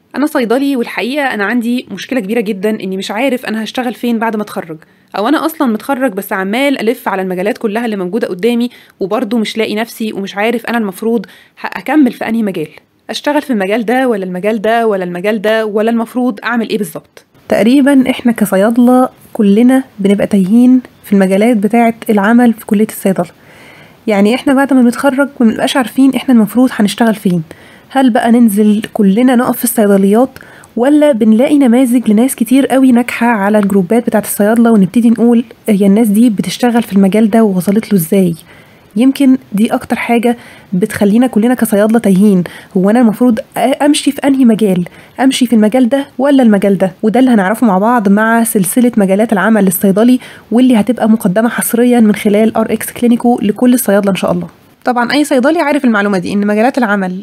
انا صيدلي والحقيقه انا عندي مشكله كبيره جدا اني مش عارف انا هشتغل فين بعد ما اتخرج او انا اصلا متخرج بس عمال الف على المجالات كلها اللي موجوده قدامي وبرضه مش لاقي نفسي ومش عارف انا المفروض ه- اكمل في انهي مجال اشتغل في المجال ده ولا المجال ده ولا المجال ده ولا المفروض اعمل ايه بالظبط تقريبا احنا كصيادلة كلنا بنبقى تايهين في المجالات بتاعة العمل في كلية الصيدلة يعني احنا بعد ما بنتخرج ما بنبقاش عارفين احنا المفروض هنشتغل فين هل بقى ننزل كلنا نقف في الصيدليات ولا بنلاقي نماذج لناس كتير قوي ناجحة على الجروبات بتاعة الصيادلة ونبتدي نقول هي الناس دي بتشتغل في المجال ده ووصلت له ازاي يمكن دي اكتر حاجة بتخلينا كلنا كصيادلة تايهين هو انا المفروض أ- امشي في انهي مجال امشي في المجال ده ولا المجال ده وده اللي هنعرفه مع بعض مع سلسلة مجالات العمل للصيدلي واللي هتبقى مقدمة حصريا من خلال ار اكس كلينيكو لكل الصيادلة ان شاء الله طبعا اي صيدلي عارف المعلومه دي ان مجالات العمل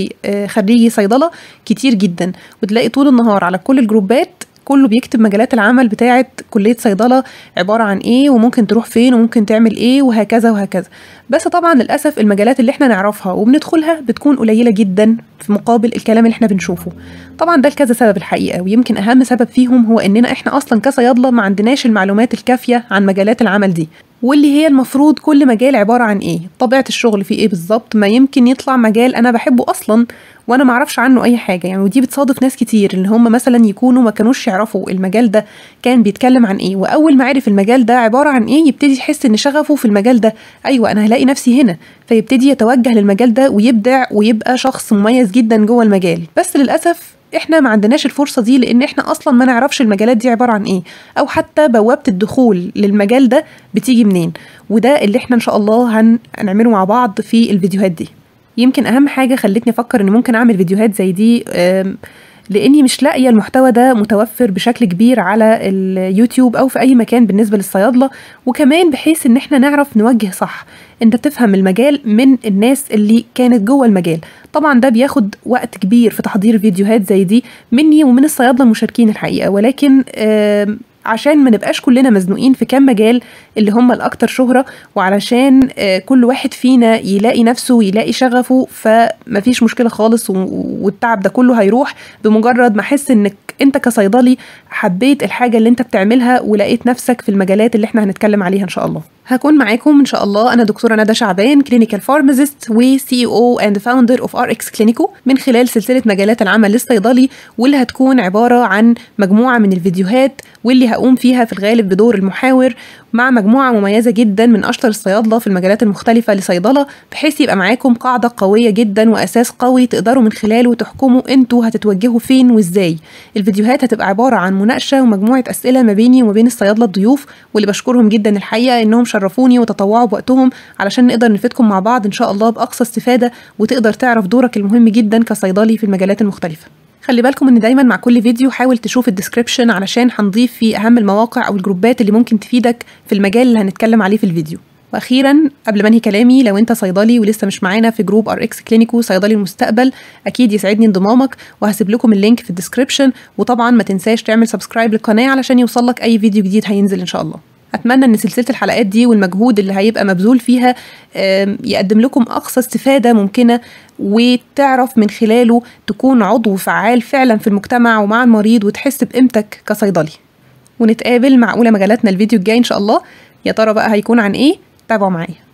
لخريجي صيدله كتير جدا وتلاقي طول النهار على كل الجروبات كله بيكتب مجالات العمل بتاعه كليه صيدله عباره عن ايه وممكن تروح فين وممكن تعمل ايه وهكذا وهكذا بس طبعا للاسف المجالات اللي احنا نعرفها وبندخلها بتكون قليله جدا في مقابل الكلام اللي احنا بنشوفه طبعا ده لكذا سبب الحقيقه ويمكن اهم سبب فيهم هو اننا احنا اصلا كصيادله ما عندناش المعلومات الكافيه عن مجالات العمل دي واللي هي المفروض كل مجال عباره عن ايه طبيعه الشغل فيه ايه بالظبط ما يمكن يطلع مجال انا بحبه اصلا وانا ما اعرفش عنه اي حاجه يعني ودي بتصادف ناس كتير اللي هم مثلا يكونوا ما كانوش يعرفوا المجال ده كان بيتكلم عن ايه واول ما عرف المجال ده عباره عن ايه يبتدي يحس ان شغفه في المجال ده ايوه انا هلاقي نفسي هنا فيبتدي يتوجه للمجال ده ويبدع ويبقى شخص مميز جدا جوه المجال بس للاسف احنا ما عندناش الفرصه دي لان احنا اصلا ما نعرفش المجالات دي عباره عن ايه او حتى بوابه الدخول للمجال ده بتيجي منين وده اللي احنا ان شاء الله هن- هنعمله مع بعض في الفيديوهات دي يمكن اهم حاجه خلتني افكر ان ممكن اعمل فيديوهات زي دي أم، لاني مش لاقيه المحتوى ده متوفر بشكل كبير على اليوتيوب او في اي مكان بالنسبه للصيادله وكمان بحيث ان احنا نعرف نوجه صح انت تفهم المجال من الناس اللي كانت جوه المجال طبعا ده بياخد وقت كبير في تحضير فيديوهات زي دي مني ومن الصيادله المشاركين الحقيقه ولكن آم، عشان ما نبقاش كلنا مزنوقين في كام مجال اللي هم الاكثر شهره وعلشان آه، كل واحد فينا يلاقي نفسه ويلاقي شغفه فمفيش مشكله خالص و- والتعب ده كله هيروح بمجرد ما احس انك انت كصيدلي حبيت الحاجه اللي انت بتعملها ولقيت نفسك في المجالات اللي احنا هنتكلم عليها ان شاء الله هكون معاكم ان شاء الله انا دكتوره ندى شعبان كلينيكال فارماسيست وسي او اند فاوندر اوف ار اكس كلينيكو من خلال سلسله مجالات العمل للصيدلي واللي هتكون عباره عن مجموعه من الفيديوهات واللي هقوم فيها في الغالب بدور المحاور مع مجموعه مميزه جدا من اشطر الصيادله في المجالات المختلفه لصيدله بحيث يبقى معاكم قاعده قويه جدا واساس قوي تقدروا من خلاله تحكموا انتوا هتتوجهوا فين وازاي الفيديوهات هتبقى عباره عن مناقشه ومجموعه اسئله ما بيني وما بين الصيادله الضيوف واللي بشكرهم جدا الحقيقه انهم شرفوني وتطوعوا بوقتهم علشان نقدر نفيدكم مع بعض ان شاء الله باقصى استفاده وتقدر تعرف دورك المهم جدا كصيدلي في المجالات المختلفه خلي بالكم ان دايما مع كل فيديو حاول تشوف الديسكريبشن علشان هنضيف فيه اهم المواقع او الجروبات اللي ممكن تفيدك في المجال اللي هنتكلم عليه في الفيديو واخيرا قبل ما انهي كلامي لو انت صيدلي ولسه مش معانا في جروب ار اكس كلينيكو صيدلي المستقبل اكيد يسعدني انضمامك وهسيب لكم اللينك في الديسكريبشن وطبعا ما تنساش تعمل سبسكرايب للقناه علشان يوصلك اي فيديو جديد هينزل ان شاء الله اتمنى ان سلسله الحلقات دي والمجهود اللي هيبقى مبذول فيها آم، يقدم لكم اقصى استفاده ممكنه وتعرف من خلاله تكون عضو فعال فعلا في المجتمع ومع المريض وتحس بقيمتك كصيدلي ونتقابل مع اولى مجالاتنا الفيديو الجاي ان شاء الله يا ترى بقى هيكون عن ايه تابعوا معايا